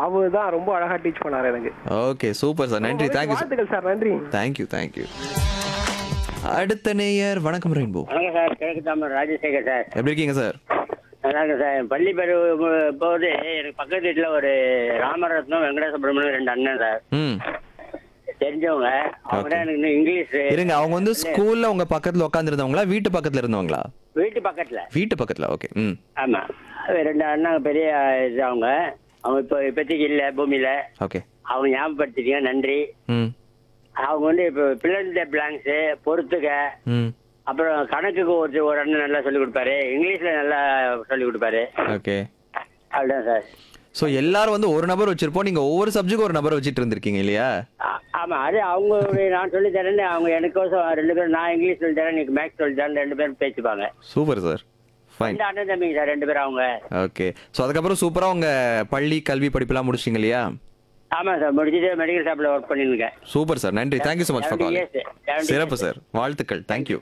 அவர் தான் ரொம்ப அழகா டீச் பண்ணாரு எனக்கு ஓகே சூப்பர் சார் நன்றி தேங்க்யூ சார் வாழ்த்துக்கள் சார் நன்றி தேங்க்யூ தேங்க்யூ அடுத்த நேயர் வணக்கம் ரெயின்போ வணக்கம் சார் கிழக்கு தாமர் ராஜசேகர் சார் எப்படி இருக்கீங்க சார் நல்லா இருக்கேன் சார் பள்ளி பருவ போது எனக்கு பக்கத்து வீட்டில் ஒரு ராமரத்னம் வெங்கட சுப்பிரமணியம் ரெண்டு அண்ணன் சார் ம் தெரிஞ்சவங்க அவங்க தான் எனக்கு இன்னும் இங்கிலீஷ் இருங்க அவங்க வந்து ஸ்கூல்ல உங்க பக்கத்துல உட்கார்ந்து இருந்தவங்களா வீட்டு பக்கத்துல இருந்தவங்களா வீட்டு பக்கத்தில் வீட்டு பக்கத்துல ஓகே ம் ஆமாம் ரெண்டு அண்ணாங்க பெரிய இது அவங்க அவங்க இப்போ இப்போதைக்கு இல்லை பூமியில் ஓகே அவங்க ஞாபகப்படுத்திட்டீங்க நன்றி ம் அவங்க வந்து இப்போ பிளண்ட் பிளாங்க்ஸு பொறுத்துக்க ம் அப்புறம் கணக்குக்கு ஒரு ஒரு அண்ணன் நல்லா சொல்லிக் கொடுப்பாரு இங்கிலீஷில் நல்லா சொல்லிக் கொடுப்பாரு ஓகே அப்படிதான் சார் ஸோ எல்லாரும் வந்து ஒரு நபர் வச்சிருப்போம் நீங்க ஒவ்வொரு சப்ஜெக்ட் ஒரு நபர் வச்சிட்டு இருந்திருக்கீங்க இல்லையா ஆ- ஆமா அது அவங்க நான் சொல்லி தரேன் அவங்க எனக்கோசம் ரெண்டு பேரும் நான் இங்கிலீஷ் சொல்லி தரேன் நீக்கு மேக்ஸ் சொல்லி தரேன் ரெண்டு பேரும் பேசிப்பாங்க சூப்பர் சார் ஃபைன் ரெண்டு அண்ணன் தம்பிங்க சார் ரெண்டு பேரும் அவங்க ஓகே ஸோ அதுக்கப்புறம் சூப்பரா உங்க பள்ளி கல்வி படிப்புலாம் முடிச்சிங்க இல்லையா ஆமா சார் முடிச்சுட்டு மெடிக்கல் ஷாப்ல ஒர்க் பண்ணிருக்கேன் சூப்பர் சார் நன்றி thank you so much for 70 calling years, 70 சிறப்பு சார் வாழ்த்துக்கள் தேங்க்யூ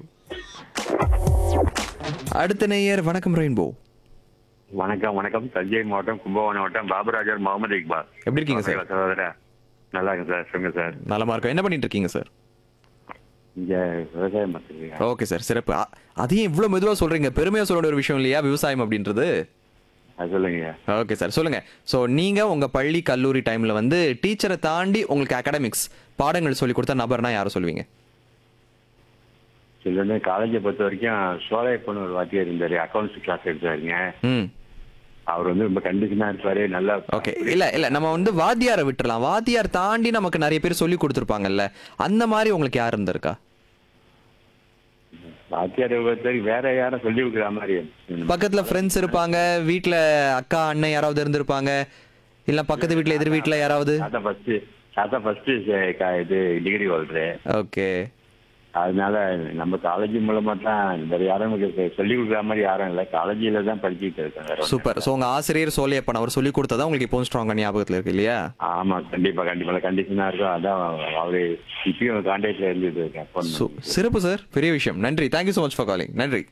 அடுத்த நேயர் வணக்கம் ரெயின்போ வணக்கம் வணக்கம் தஞ்சை மாவட்டம் கும்பகோணம் மாவட்டம் பாபுராஜர் முகமது இக்பால் எப்படி இருக்கீங்க சார் சகோதர நல்லா இருக்கு சார் சொல்லுங்க சார் நலமா இருக்கோம் என்ன பண்ணிட்டு இருக்கீங்க சார் இங்க விவசாயம் பார்த்துருக்கீங்க ஓகே சார் சிறப்பு அ- அதையும் இவ்வளோ மெதுவாக சொல்றீங்க பெருமையாக சொல்ல வேண்டிய ஒரு விஷயம் இல்லையா விவசாயம் அப்படின்றது அது சொல்லுங்க ஓகே சார் சொல்லுங்க ஸோ நீங்க உங்க பள்ளி கல்லூரி டைம்ல வந்து டீச்சரை தாண்டி உங்களுக்கு அகாடமிக்ஸ் பாடங்கள் சொல்லி கொடுத்த நபர்னா யாரை சொல்லுவீங்க சொல்லணும் காலேஜை பொறுத்த வரைக்கும் சோலையப்பன் ஒரு வாத்தியார் இருந்தாரு அக்கௌண்ட்ஸ் கிளாஸ் எடுத்தாருங்க ம் அவர் வந்து ரொம்ப கண்டிஷனா இருப்பாரு நல்லா ஓகே இல்ல இல்ல நம்ம வந்து வாத்தியாரை விட்டுறலாம் வாத்தியார் தாண்டி நமக்கு நிறைய பேர் சொல்லி கொடுத்துருப்பாங்கல்ல அந்த மாதிரி உங்களுக்கு யார் இருந்திருக்கா வாத்தியாரை பொறுத்த வரைக்கும் வேற யாரும் சொல்லி கொடுக்குற மாதிரி பக்கத்துல ஃப்ரெண்ட்ஸ் இருப்பாங்க வீட்ல அக்கா அண்ணன் யாராவது இருந்திருப்பாங்க இல்ல பக்கத்து வீட்ல எதிர் வீட்ல யாராவது தாத்தா ஃபர்ஸ்ட் தாத்தா ஃபர்ஸ்ட் இது டிகிரி ஹோல்டரு ஓகே அதனால நம்ம காலேஜ் மூலமா தான் வேற யாரும் நமக்கு சொல்லி கொடுக்குற மாதிரி யாரும் இல்லை காலேஜில தான் படிச்சுக்கிட்டு இருக்கேன் வேற ஒண்ணும் சூப்பர் ஸோ உங்க ஆசிரியர் சோலையப்பன் அவர் சொல்லி கொடுத்ததா உங்களுக்கு இப்போ ஸ்ட்ராங்கா ஞாபகத்துல இருக்கு இல்லையா ஆமா கண்டிப்பா கண்டிப்பா கண்டிஷனா இருக்கும் அதான் அவரு இப்பயும் கான்டாக்ட்ல இருந்துட்டு இருக்கேன் phone சு- சிறப்பு சார் பெரிய விஷயம் நன்றி thank you so much for calling நன்றி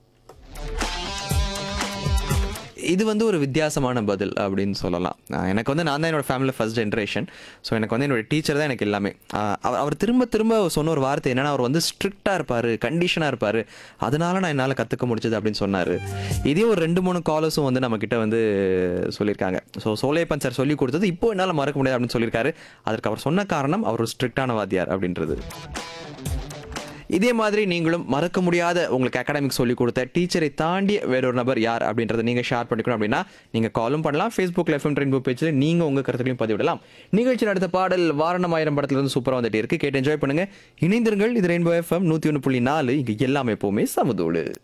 இது வந்து ஒரு வித்தியாசமான பதில் அப்படின்னு சொல்லலாம் ஆஹ் எனக்கு வந்து நான் தான் என்னோட ஃபேமிலியில் ஃபர்ஸ்ட் ஜென்ரேஷன் ஸோ எனக்கு வந்து என்னோட டீச்சர் தான் எனக்கு எல்லாமே ஆஹ் அவர் அவர் திரும்ப திரும்ப சொன்ன ஒரு வார்த்தை என்னன்னா அவர் வந்து ஸ்ட்ரிக்டாக இருப்பார் கண்டிஷனாக இருப்பார் அதனால நான் என்னால் கற்றுக்க முடிச்சது அப்படின்னு சொன்னார் இதே ஒரு ரெண்டு மூணு காலர்ஸும் வந்து நம்ம கிட்ட வந்து சொல்லியிருக்காங்க ஸோ சோலையப்பன் சார் சொல்லி கொடுத்தது இப்போ என்னால் மறக்க முடியாது அப்படின்னு சொல்லியிருக்காரு அதற்கு அவர் சொன்ன காரணம் அவர் ஒரு ஸ்ட்ரிக்டான வாத்தியார் அப்படின்றது இதே மாதிரி நீங்களும் மறக்க முடியாத உங்களுக்கு அகாடமிக் சொல்லி கொடுத்த டீச்சரை தாண்டி வேறொரு நபர் யார் அப்படின்றத நீங்க ஷேர் பண்ணிக்கணும் அப்படின்னா நீங்க காலும் பண்ணலாம் ஃபேஸ்புக்ல எஃப்எம் ட்ரெயின் புக் பேஜில் நீங்க உங்க கருத்துக்களையும் பதிவிடலாம் நிகழ்ச்சியில் அடுத்த பாடல் வாரணம் ஆயிரம் படத்துல இருந்து சூப்பரா வந்துட்டே இருக்கு கேட்டு என்ஜாய் பண்ணுங்க இணைந்திருங்கள் இது ரெயின்போ எஃப்எம் நூத்தி ஒன்று புள்ளி நாலு இங்க எல்லாமே எப்பவுமே சமதோடு